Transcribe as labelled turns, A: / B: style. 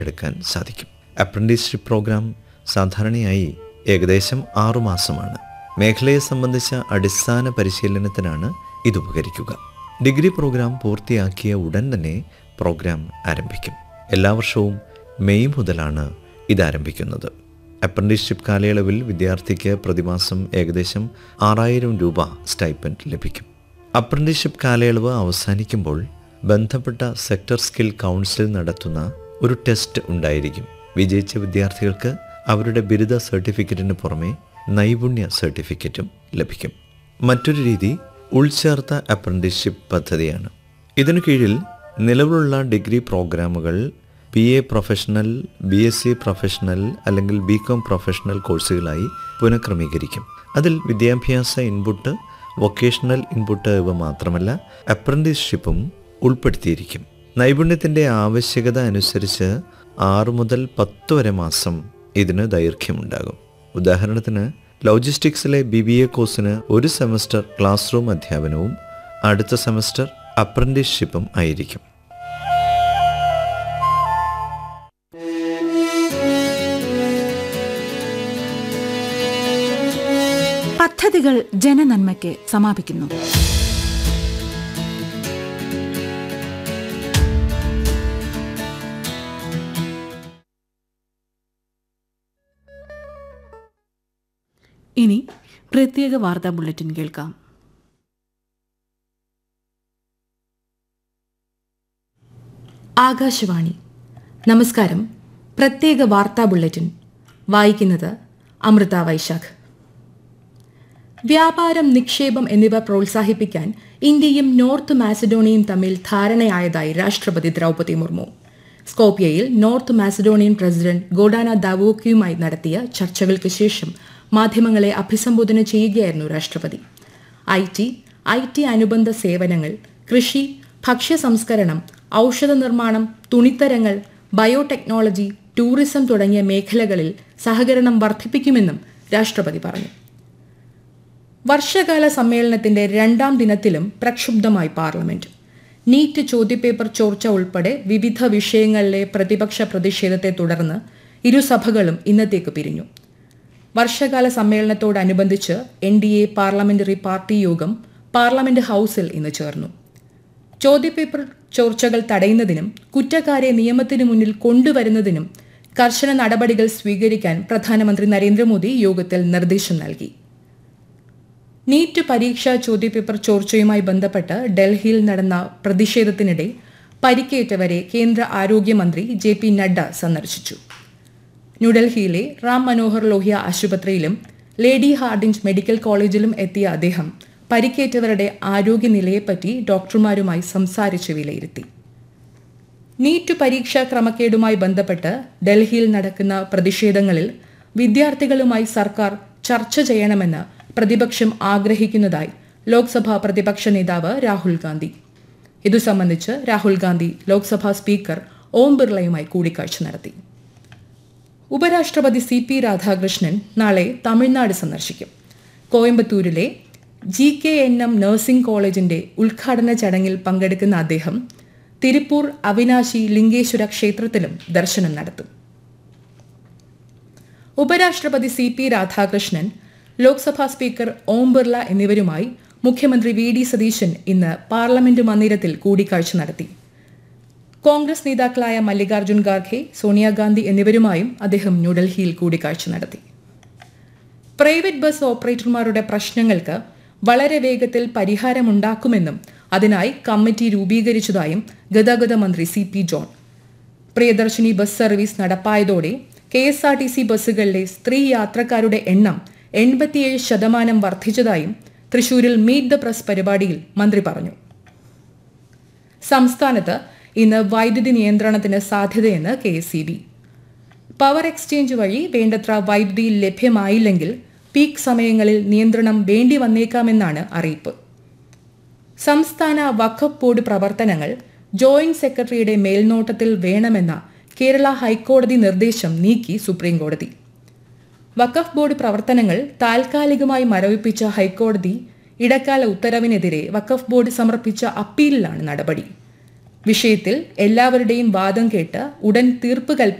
A: എടുക്കാൻ സാധിക്കും apprenticeship programme സാധാരണയായി ഏകദേശം ആറുമാസമാണ് മേഖലയെ സംബന്ധിച്ച അടിസ്ഥാന പരിശീലനത്തിനാണ് ഇത് ഉപകരിക്കുക ഡിഗ്രി പ്രോഗ്രാം പൂർത്തിയാക്കിയ ഉടൻ തന്നെ പ്രോഗ്രാം ആരംഭിക്കും എല്ലാ വർഷവും മെയ് മുതലാണ് ഇത് ആരംഭിക്കുന്നത് അപ്രന്റീസ്ഷിപ്പ് കാലയളവിൽ വിദ്യാർത്ഥിക്ക് പ്രതിമാസം ഏകദേശം ആറായിരം രൂപ സ്റ്റൈപ്പൻഡ് ലഭിക്കും അപ്രന്റീസ്ഷിപ്പ് കാലയളവ് അവസാനിക്കുമ്പോൾ ബന്ധപ്പെട്ട സെക്ടർ സ്കിൽ കൗൺസിൽ നടത്തുന്ന ഒരു ടെസ്റ്റ് ഉണ്ടായിരിക്കും വിജയിച്ച വിദ്യാർത്ഥികൾക്ക് അവരുടെ ബിരുദ സർട്ടിഫിക്കറ്റിന് പുറമെ നൈപുണ്യ സർട്ടിഫിക്കറ്റും ലഭിക്കും മറ്റൊരു രീതി ഉൾച്ചേർത്ത അപ്രന്റീസ്ഷിപ്പ് പദ്ധതിയാണ് ഇതിനു കീഴിൽ നിലവിലുള്ള ഡിഗ്രി പ്രോഗ്രാമുകൾ B A professional B S C professional അല്ലെങ്കിൽ ബി കോം പ്രൊഫഷണൽ കോഴ്സുകളായി പുനഃക്രമീകരിക്കും അതിൽ വിദ്യാഭ്യാസ ഇൻപുട്ട് വൊക്കേഷണൽ ഇൻപുട്ട് ഇവ മാത്രമല്ല അപ്രന്റീസ്ഷിപ്പും ഉൾപ്പെടുത്തിയിരിക്കും നൈപുണ്യത്തിൻ്റെ ആവശ്യകത അനുസരിച്ച് ആറ് മുതൽ പത്ത് വരെ മാസം ഇതിന് ദൈർഘ്യമുണ്ടാകും ഉദാഹരണത്തിന് ലോജിസ്റ്റിക്സിലെ ബി ബി എ കോഴ്സിന് ഒരു സെമസ്റ്റർ ക്ലാസ് റൂം അധ്യാപനവും അടുത്ത സെമസ്റ്റർ അപ്രന്റീസ്ഷിപ്പും ആയിരിക്കും
B: പദ്ധതികൾ ജനനന്മയ്ക്ക് സമാപിക്കുന്നു ഇനി പ്രത്യേക വാർത്താ ബുള്ളറ്റിൻ കേൾക്കാം
C: ആകാശവാണി നമസ്കാരം പ്രത്യേക വാർത്താ ബുള്ളറ്റിൻ വായിക്കുന്നത് അമൃത വൈശാഖ് വ്യാപാരം നിക്ഷേപം എന്നിവ പ്രോത്സാഹിപ്പിക്കാൻ ഇന്ത്യയും നോർത്ത് മാസഡോണിയയും തമ്മിൽ ധാരണയായതായി രാഷ്ട്രപതി ദ്രൗപദി മുർമു സ്കോപ്പിയയിൽ നോർത്ത് മാസഡോണിയൻ പ്രസിഡന്റ് ഗോഡാന ദാവോക്കിയുമായി നടത്തിയ ചർച്ചകൾക്ക് ശേഷം മാധ്യമങ്ങളെ അഭിസംബോധന ചെയ്യുകയായിരുന്നു രാഷ്ട്രപതി ഐ ടി ഐ ടി അനുബന്ധ സേവനങ്ങൾ കൃഷി ഭക്ഷ്യ സംസ്കരണം ഔഷധ നിർമ്മാണം തുണിത്തരങ്ങൾ ബയോടെക്നോളജി ടൂറിസം തുടങ്ങിയ മേഖലകളിൽ സഹകരണം വർദ്ധിപ്പിക്കുമെന്നും രാഷ്ട്രപതി പറഞ്ഞു വർഷകാല സമ്മേളനത്തിന്റെ രണ്ടാം ദിനത്തിലും പ്രക്ഷുബ്ധമായി പാർലമെന്റ് നീറ്റ് ചോദ്യപേപ്പർ ചോർച്ച ഉൾപ്പെടെ വിവിധ വിഷയങ്ങളിലെ പ്രതിപക്ഷ പ്രതിഷേധത്തെ തുടർന്ന് ഇരുസഭകളും ഇന്നത്തേക്ക് പിരിഞ്ഞു വർഷകാല സമ്മേളനത്തോടനുബന്ധിച്ച് N D A parliamentary party യോഗം പാർലമെന്റ് ഹൌസിൽ ഇന്ന് ചേർന്നു ചോദ്യപേപ്പർ ചോർച്ചകൾ തടയുന്നതിനും കുറ്റക്കാരെ നിയമത്തിനു മുന്നിൽ കൊണ്ടുവരുന്നതിനും കർശന നടപടികൾ സ്വീകരിക്കാൻ പ്രധാനമന്ത്രി നരേന്ദ്രമോദി യോഗത്തിൽ നിർദ്ദേശം നൽകി നീറ്റ് പരീക്ഷാ ചോദ്യപേപ്പർ ചോർച്ചയുമായി ബന്ധപ്പെട്ട് ഡൽഹിയിൽ നടന്ന പ്രതിഷേധത്തിനിടെ പരിക്കേറ്റവരെ കേന്ദ്ര ആരോഗ്യമന്ത്രി ജെ പി നഡ്ഡ സന്ദർശിച്ചു ന്യൂഡൽഹിയിലെ റാം മനോഹർ ലോഹ്യ ആശുപത്രിയിലും ലേഡി ഹാർഡിഞ്ച് മെഡിക്കൽ കോളേജിലും എത്തിയ അദ്ദേഹം പരിക്കേറ്റവരുടെ ആരോഗ്യനിലയെപ്പറ്റി ഡോക്ടർമാരുമായി സംസാരിച്ച് വിലയിരുത്തി നീറ്റ് പരീക്ഷാ ക്രമക്കേടുമായി ബന്ധപ്പെട്ട് ഡൽഹിയിൽ നടക്കുന്ന പ്രതിഷേധങ്ങളിൽ വിദ്യാർത്ഥികളുമായി സർക്കാർ ചർച്ച ചെയ്യണമെന്ന് പ്രതിപക്ഷം ആഗ്രഹിക്കുന്നതായി ലോക്സഭാ പ്രതിപക്ഷ നേതാവ് രാഹുൽ ഗാന്ധി ഇതു സംബന്ധിച്ച് രാഹുൽ ഗാന്ധി ലോക്സഭാ സ്പീക്കർ ഓം ബിർളയുമായി കൂടിക്കാഴ്ച നടത്തി ഉപരാഷ്ട്രപതി സി പി രാധാകൃഷ്ണൻ നാളെ തമിഴ്നാട് സന്ദർശിക്കും കോയമ്പത്തൂരിലെ G K N M nursing കോളേജിന്റെ ഉദ്ഘാടന ചടങ്ങിൽ പങ്കെടുക്കുന്ന അദ്ദേഹം തിരുപ്പൂർ അവിനാശി ലിംഗേശ്വര ക്ഷേത്രത്തിലും ദർശനം നടത്തും ഉപരാഷ്ട്രപതി C P Radhakrishnan Lok Sabha speaker Om Birla എന്നിവരുമായി മുഖ്യമന്ത്രി വി ഡി സതീശൻ ഇന്ന് പാർലമെന്റ് മന്ദിരത്തിൽ കൂടിക്കാഴ്ച നടത്തി കോൺഗ്രസ് നേതാക്കളായ മല്ലികാർജ്ജുൻ ഖാർഖെ സോണിയാഗാന്ധി എന്നിവരുമായും അദ്ദേഹം ന്യൂഡൽഹിയിൽ കൂടിക്കാഴ്ച നടത്തി പ്രൈവറ്റ് ബസ് ഓപ്പറേറ്റർമാരുടെ പ്രശ്നങ്ങൾക്ക് വളരെ വേഗത്തിൽ പരിഹാരമുണ്ടാക്കുമെന്നും അതിനായി കമ്മിറ്റി രൂപീകരിച്ചതായും ഗതാഗത മന്ത്രി C P John Priyadarshini bus service നടപ്പായതോടെ K S R T C ബസ്സുകളിലെ സ്ത്രീ യാത്രക്കാരുടെ എണ്ണം എൺപത്തിയേഴ് ശതമാനം വർദ്ധിച്ചതായും തൃശൂരിൽ മീറ്റ് ദ പ്രസ് പരിപാടിയിൽ മന്ത്രി പറഞ്ഞു സംസ്ഥാനത്ത് ഇന്ന് വൈദ്യുതി നിയന്ത്രണത്തിന് സാധ്യതയെന്ന് K S C B power exchange വഴി വേണ്ടത്ര വൈദ്യുതി ലഭ്യമായില്ലെങ്കിൽ പീക്ക് സമയങ്ങളിൽ നിയന്ത്രണം വേണ്ടി വന്നേക്കാമെന്നാണ് അറിയിപ്പ് സംസ്ഥാന വഖഫ് ബോർഡ് പ്രവർത്തനങ്ങൾ ജോയിന്റ് സെക്രട്ടറിയുടെ മേൽനോട്ടത്തിൽ വേണമെന്ന കേരള ഹൈക്കോടതി നിർദ്ദേശം നീക്കി സുപ്രീംകോടതി വഖഫ് ബോർഡ് പ്രവർത്തനങ്ങൾ താൽക്കാലികമായി മരവിപ്പിച്ച ഹൈക്കോടതി ഇടക്കാല ഉത്തരവിനെതിരെ വഖഫ് ബോർഡ് സമർപ്പിച്ച അപ്പീലിലാണ് നടപടി വിഷയത്തിൽ എല്ലാവരുടെയും വാദം കേട്ട് ഉടൻ തീർപ്പ് കൽപ്പി